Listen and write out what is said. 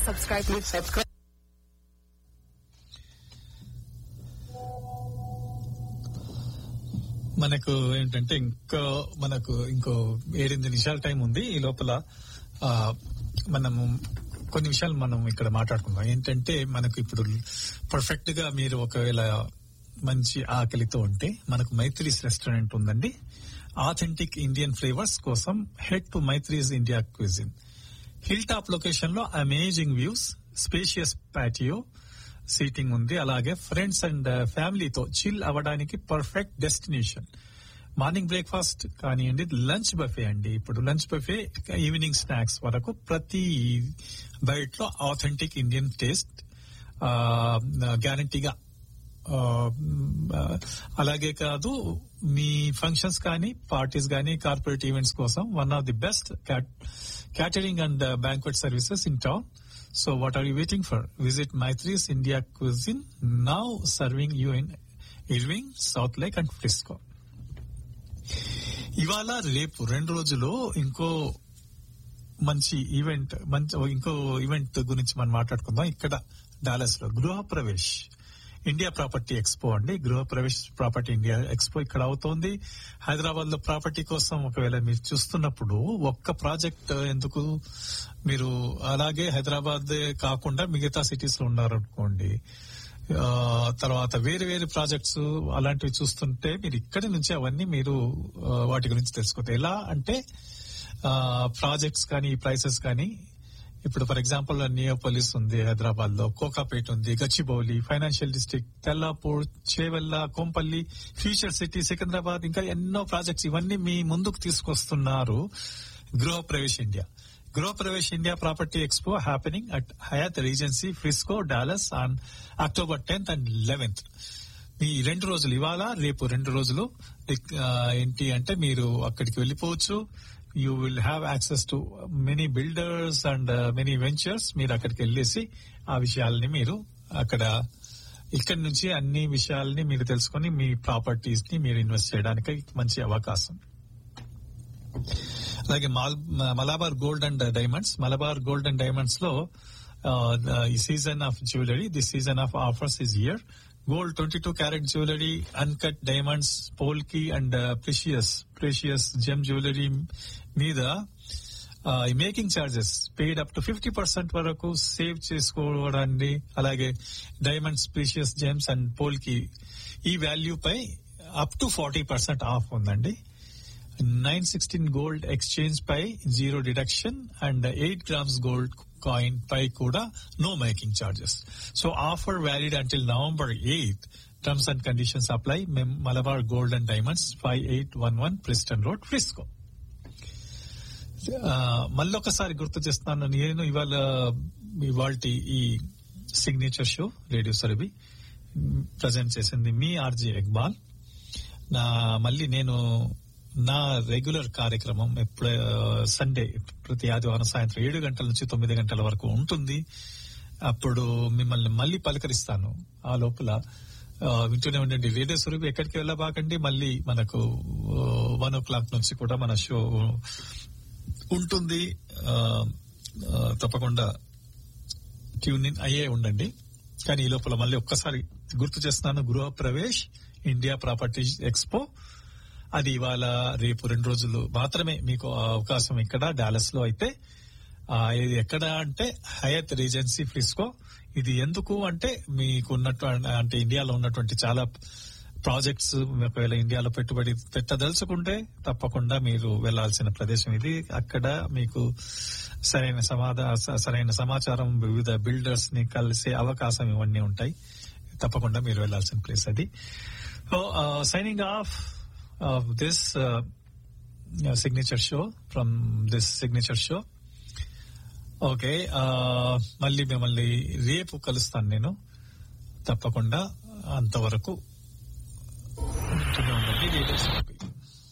subscribe. Please subscribe. మనకు ఏంటంటే ఇంకో మనకు ఇంకో ఏడెనిమిది నిమిషాల టైం ఉంది ఈ లోపల ఆ, మనము కొన్ని విషయాలు మనం ఇక్కడ మాట్లాడుకుందాం ఏంటంటే మనకు ఇప్పుడు పర్ఫెక్ట్ గా మీరు ఒకవేళ మంచి ఆకలితో ఉంటే మనకు మైత్రీస్ రెస్టారెంట్ ఉందండి ఆథెంటిక్ ఇండియన్ ఫ్లేవర్స్ కోసం head to Maitri's India cuisine hill top location లో amazing views spacious patio seating ఉంది అలాగే ఫ్రెండ్స్ అండ్ ఫ్యామిలీతో చిల్ అవ్వడానికి పర్ఫెక్ట్ డెస్టినేషన్ మార్నింగ్ బ్రేక్ఫాస్ట్ కానివ్వండి లంచ్ బఫే అండి ఇప్పుడు లంచ్ బఫే ఈవినింగ్ స్నాక్స్ వరకు ప్రతి బైట్ లో ఆథెంటిక్ ఇండియన్ టేస్ట్ గ్యారంటీగా అలాగే కాదు మీ ఫంక్షన్స్ కానీ పార్టీస్ కానీ కార్పొరేట్ ఈవెంట్స్ కోసం one of the best catering and banquet services in town so what are you waiting for visit Maitri's India cuisine now serving you in Irving Southlake and Frisco ఇవాళ రేపు రెండు రోజులు ఇంకో మంచి event మంచి ఇంకో event గురించి మనం మాట్లాడుకుందాం ఇక్కడ డాలస్ లో గృహ ప్రవేశ్ ఇండియా ప్రాపర్టీ ఎక్స్పో అండి గృహ ప్రవేశ్ ప్రాపర్టీ ఇండియా ఎక్స్పో ఇక్కడ అవుతోంది హైదరాబాద్ లో ప్రాపర్టీ కోసం ఒకవేళ మీరు చూస్తున్నప్పుడు ఒక్క ప్రాజెక్ట్ ఎందుకు మీరు అలాగే హైదరాబాద్ కాకుండా మిగతా సిటీస్ లో ఉన్నారనుకోండి ఆ, తర్వాత వేరే వేరే ప్రాజెక్ట్స్ అలాంటివి చూస్తుంటే మీరు ఇక్కడి నుంచి అవన్నీ మీరు ఆ, వాటి గురించి తెలుసుకోవచ్చు ఎలా అంటే ప్రాజెక్ట్స్ కానీ ప్రైసెస్ కానీ ఇప్పుడు ఫర్ ఎగ్జాంపుల్ నియోపోలిస్ ఉంది హైదరాబాద్ లో కోకాపేట్ ఉంది Gachibowli financial district Tellapur Chevella Kompally future city Secunderabad ఇంకా ఎన్నో ప్రాజెక్ట్స్ ఇవన్నీ మీ ముందుకు తీసుకొస్తున్నారు గృహ Pravesh India Griha Pravesh India property expo happening at Hyatt Regency Frisco Dallas on October tenth and eleventh ఈ రెండు రోజులు ఇవాళ రేపు రెండు రోజులు ఆ, ఏంటి అంటే మీరు అక్కడికి వెళ్ళిపోవచ్చు you will have access to many builders and many ventures మీరు అక్కడికి వెళ్ళేసి ఆ విషయాల్ని మీరు అక్కడ ఇక్కడి నుంచి అన్ని విషయాల్ని మీరు తెలుసుకొని మీ ప్రాపర్టీస్ ని మీరు ఇన్వెస్ట్ చేయడానికి మంచి అవకాశం అలాగే మాల్- Malabar gold and diamonds Malabar gold and diamonds లో ఆ, ఈ season of jewellery this season of offers is year gold twenty two carat jewellery uncut diamonds polki and precious precious gem jewellery మీద making charges paid up to fifty percent వరకు save చేసుకోవడాన్ని అలాగే diamonds precious gems and polki ఈ value పై up to forty percent off ఉందండి nine sixteen gold exchange పై zero deduction and eight grams gold coin పై కూడా no making charges so offer valid until November eighth terms and conditions apply Malabar gold and diamonds five eight one one Preston road Frisco మళ్ళొకసారి గుర్తు చేస్తున్నాను నేను ఇవాళ ఇవాళ ఈ signature show radio Surabhi present చేసింది మీ ఆర్జే ఇక్బాల్ నా మళ్ళీ నేను నా రెగ్యులర్ కార్యక్రమం ఎప్పుడు సండే ప్రతి ఆదివారం సాయంత్రం ఏడు గంటల నుంచి తొమ్మిది గంటల వరకు ఉంటుంది అప్పుడు మిమ్మల్ని మళ్ళీ పలకరిస్తాను ఆ లోపల ఆ, వింటూనే ఉండండి రేడియో స్వరూపు ఎక్కడికి వెళ్ళబాకండి మళ్ళీ మనకు వన్ ఓ క్లాక్ నుంచి కూడా మన షో ఉంటుంది ఆ, ఆ, తప్పకుండా ట్యూన్ ఇన్ అయ్యే ఉండండి కానీ ఈ లోపల మళ్ళీ ఒక్కసారి గుర్తు చేస్తున్నాను గృహ ప్రవేశ్ ఇండియా ప్రాపర్టీ ఎక్స్పో అది ఇవాళ రేపు రెండు రోజులు మాత్రమే మీకు అవకాశం ఇక్కడ డాలస్ లో అయితే ఆ, ఇది ఎక్కడ అంటే హయత్ రీజెన్సీ ఫ్రిస్కో ఇది ఎందుకు అంటే మీకు ఉన్నట్టు అంటే ఇండియాలో ఉన్నటువంటి చాలా ప్రాజెక్ట్స్ ఒకవేళ ఇండియాలో పెట్టుబడి పెట్టదలుచుకుంటే తప్పకుండా మీరు వెళ్లాల్సిన ప్రదేశం ఇది అక్కడ మీకు సరైన సమాధా సరైన సమాచారం వివిధ బిల్డర్స్ ని కలిసే అవకాశం ఇవన్నీ ఉంటాయి తప్పకుండా మీరు వెళ్లాల్సిన ప్లేస్ అది so signing off off this signature show from this signature show okay మళ్ళీ మిమ్మల్ని రేపు కలుస్తాను నేను తప్పకుండా అంతవరకు ఉంటూనే ఉండండి రేడియో